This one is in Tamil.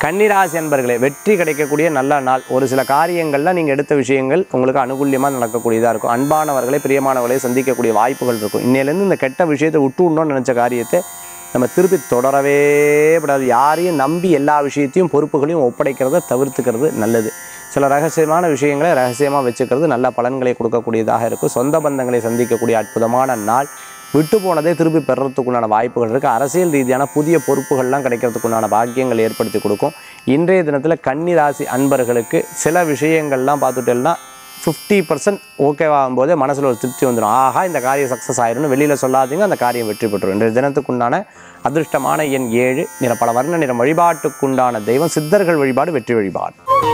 கன்னிராசி அன்பர்களே வெற்றி கிடைக்கக்கூடிய நல்ல நாள் ஒரு சில காரியங்களில் நீங்கள் எடுத்த விஷயங்கள் உங்களுக்கு அனுகூலியமாக நடக்கக்கூடியதாக இருக்கும் அன்பானவர்களை பிரியமானவர்களை சந்திக்கக்கூடிய வாய்ப்புகள் இருக்கும் இன்னையிலேருந்து இந்த கெட்ட விஷயத்தை விட்டு விடணும்னு நினச்ச காரியத்தை நம்ம திருப்பி தொடரவே கூடாது யாரையும் நம்பி எல்லா விஷயத்தையும் பொறுப்புகளையும் ஒப்படைக்கிறத தவிர்த்துக்கிறது நல்லது சில ரகசியமான விஷயங்களை ரகசியமாக வச்சுக்கிறது நல்ல பலன்களை கொடுக்கக்கூடியதாக இருக்கும் சொந்த பந்தங்களை சந்திக்கக்கூடிய அற்புதமான நாள் விட்டு போனதே திருப்பி பெறறதுக்குண்டான வாய்ப்புகள் இருக்குது அரசியல் ரீதியான புதிய பொறுப்புகள்லாம் கிடைக்கிறதுக்குண்டான பாக்கியங்கள் ஏற்படுத்தி கொடுக்கும் இன்றைய தினத்தில் கன்னி ராசி அன்பர்களுக்கு சில விஷயங்கள்லாம் பார்த்துட்டேன்னா ஃபிஃப்டி பர்சன்ட் ஓகேவாகும் போதே மனசில் ஒரு திருப்தி வந்துடும் ஆஹா இந்த காரியம் சக்ஸஸ் ஆயிரும்னு வெளியில் சொல்லாதீங்க அந்த காரியம் வெற்றி பெற்றுரும் இன்றைய தினத்துக்குண்டான அதிர்ஷ்டமான எண் ஏழு நிற பல வர்ண நிறம் வழிபாட்டுக்குண்டான தெய்வம் சித்தர்கள் வழிபாடு வெற்றி வழிபாடு